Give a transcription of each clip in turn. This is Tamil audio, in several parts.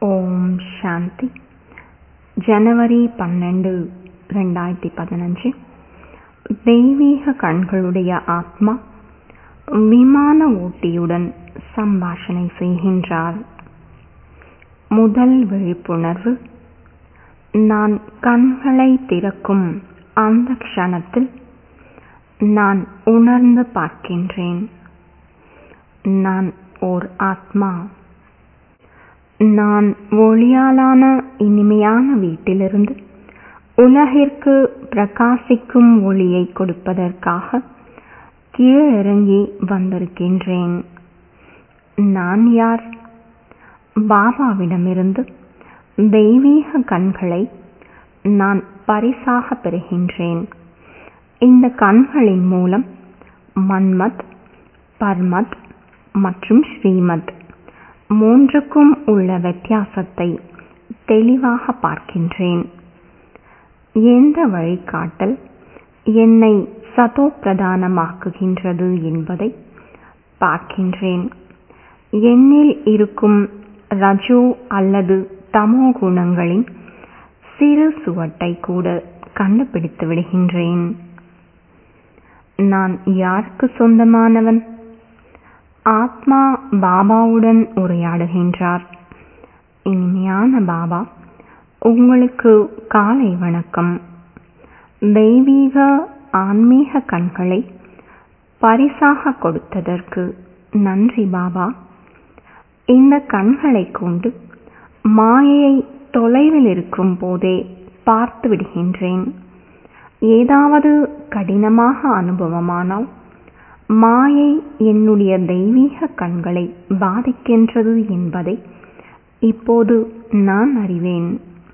ஓம் சாந்தி ஜனவரி பன்னெண்டு ரெண்டாயிரத்தி பதினஞ்சு தெய்வீக கண்களுடைய ஆத்மா விமான ஓட்டியுடன் சம்பாஷணை செய்கின்றார் முதல் விழிப்புணர்வு நான் கண்களை திறக்கும் அந்த க்ஷணத்தில் நான் உணர்ந்து பார்க்கின்றேன் நான் ஓர் ஆத்மா நான் ஒளியாலான இனிமையான வீட்டிலிருந்து உலகிற்கு பிரகாசிக்கும் ஒளியை கொடுப்பதற்காக கீழிறங்கி வந்திருக்கின்றேன் நான் யார் பாபாவிடமிருந்து தெய்வீக கண்களை நான் பரிசாக பெறுகின்றேன் இந்த கண்களின் மூலம் மன்மத் பர்மத் மற்றும் ஸ்ரீமத் மூன்றுக்கும் உள்ள வித்தியாசத்தை தெளிவாக பார்க்கின்றேன் எந்த வழிகாட்டல் என்னை சதோ பிரதானமாக்குகின்றது என்பதை பார்க்கின்றேன் என்னில் இருக்கும் ரஜோ அல்லது தமோ குணங்களின் சிறு சுவட்டை கூட கண்டுபிடித்து விடுகின்றேன் நான் யாருக்கு சொந்தமானவன் ஆத்மா பாபாவுடன் உரையாடுகின்றார் இனிமையான பாபா உங்களுக்கு காலை வணக்கம் தெய்வீக ஆன்மீக கண்களை பரிசாக கொடுத்ததற்கு நன்றி பாபா இந்த கண்களை கொண்டு மாயையை தொலைவில் இருக்கும் போதே பார்த்து விடுகின்றேன் ஏதாவது கடினமாக அனுபவமானால் மாயை என்னுடைய தெய்வீக கண்களை பாதிக்கின்றது என்பதை இப்போது நான் அறிவேன்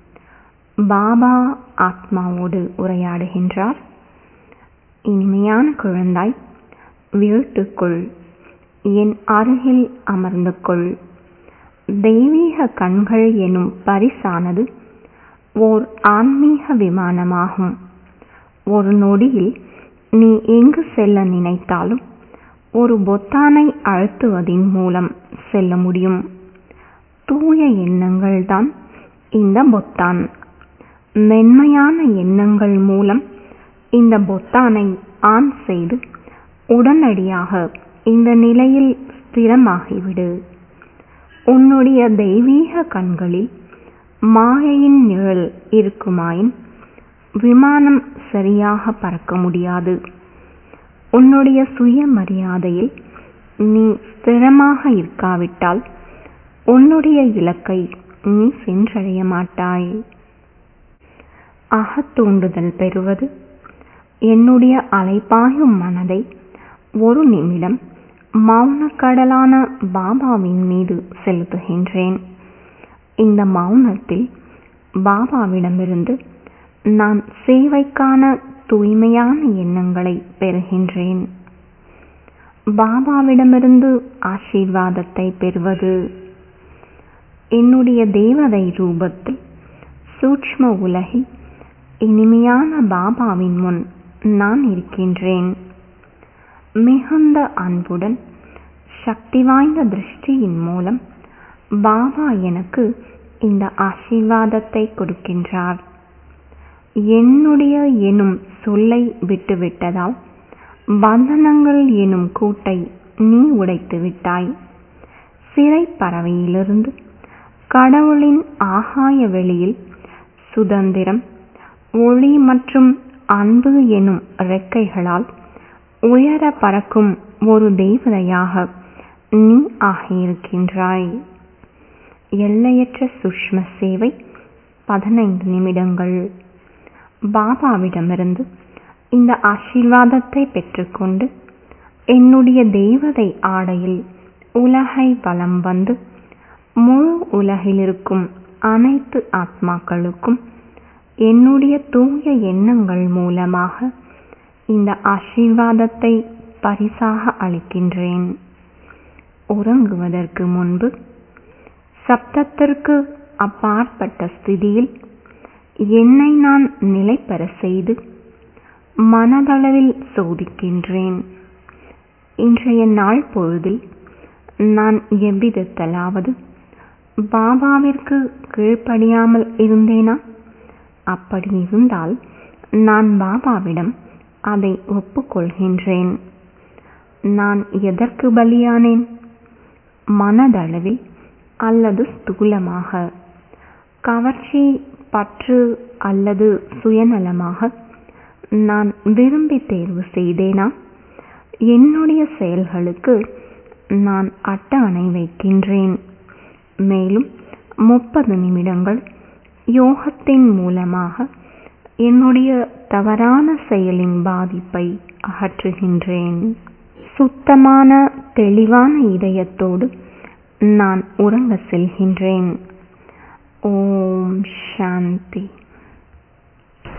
பாபா ஆத்மாவோடு உரையாடுகின்றார் இனிமையான குழந்தாய் வீட்டுக்குள் என் அருகில் அமர்ந்து கொள் தெய்வீக கண்கள் எனும் பரிசானது ஓர் ஆன்மீக விமானமாகும் ஒரு நொடியில் நீ எங்கு செல்ல நினைத்தாலும் ஒரு பொத்தானை அழுத்துவதின் மூலம் செல்ல முடியும் தூய எண்ணங்கள் தான் இந்த பொத்தான் மென்மையான எண்ணங்கள் மூலம் இந்த பொத்தானை ஆன் செய்து உடனடியாக இந்த நிலையில் ஸ்திரமாகிவிடு உன்னுடைய தெய்வீக கண்களில் மாயையின் நிழல் இருக்குமாயின் விமானம் சரியாக பறக்க முடியாது உன்னுடைய சுயமரியாதையில் நீ ஸ்திரமாக இருக்காவிட்டால் உன்னுடைய இலக்கை நீ சென்றடைய மாட்டாய் அகத்தூண்டுதல் பெறுவது என்னுடைய அலைப்பாயும் மனதை ஒரு நிமிடம் மௌன கடலான பாபாவின் மீது செலுத்துகின்றேன் இந்த மௌனத்தில் பாபாவிடமிருந்து நான் சேவைக்கான தூய்மையான எண்ணங்களை பெறுகின்றேன் பாபாவிடமிருந்து ஆசீர்வாதத்தை பெறுவது என்னுடைய தேவதை ரூபத்தில் சூக்ம உலகில் இனிமையான பாபாவின் முன் நான் இருக்கின்றேன் மிகுந்த அன்புடன் சக்தி வாய்ந்த திருஷ்டியின் மூலம் பாபா எனக்கு இந்த ஆசீர்வாதத்தை கொடுக்கின்றார் என்னுடைய எனும் சொல்லை விட்டுவிட்டதால் பந்தனங்கள் எனும் கூட்டை நீ உடைத்து விட்டாய் சிறை பறவையிலிருந்து கடவுளின் ஆகாய வெளியில் சுதந்திரம் ஒளி மற்றும் அன்பு எனும் ரெக்கைகளால் உயர பறக்கும் ஒரு தேவதையாக நீ ஆகியிருக்கின்றாய் எல்லையற்ற சுஷ்ம சேவை பதினைந்து நிமிடங்கள் பாபாவிடமிருந்து இந்த ஆசீர்வாதத்தை பெற்றுக்கொண்டு என்னுடைய தெய்வதை ஆடையில் உலகை வலம் வந்து முழு உலகில் இருக்கும் அனைத்து ஆத்மாக்களுக்கும் என்னுடைய தூய எண்ணங்கள் மூலமாக இந்த ஆசீர்வாதத்தை பரிசாக அளிக்கின்றேன் உறங்குவதற்கு முன்பு சப்தத்திற்கு அப்பாற்பட்ட ஸ்திதியில் என்னை நான் நிலைப்பெற செய்து மனதளவில் சோதிக்கின்றேன் இன்றைய நாள் பொழுதில் நான் எவ்விதத்தலாவது பாபாவிற்கு கீழ்ப்படியாமல் இருந்தேனா அப்படி இருந்தால் நான் பாபாவிடம் அதை ஒப்புக்கொள்கின்றேன் நான் எதற்கு பலியானேன் மனதளவில் அல்லது ஸ்தூலமாக கவர்ச்சி பற்று அல்லது சுயநலமாக நான் விரும்பி தேர்வு செய்தேனா என்னுடைய செயல்களுக்கு நான் அட்டவணை வைக்கின்றேன் மேலும் முப்பது நிமிடங்கள் யோகத்தின் மூலமாக என்னுடைய தவறான செயலின் பாதிப்பை அகற்றுகின்றேன் சுத்தமான தெளிவான இதயத்தோடு நான் உறங்க செல்கின்றேன் ஓம் சாந்தி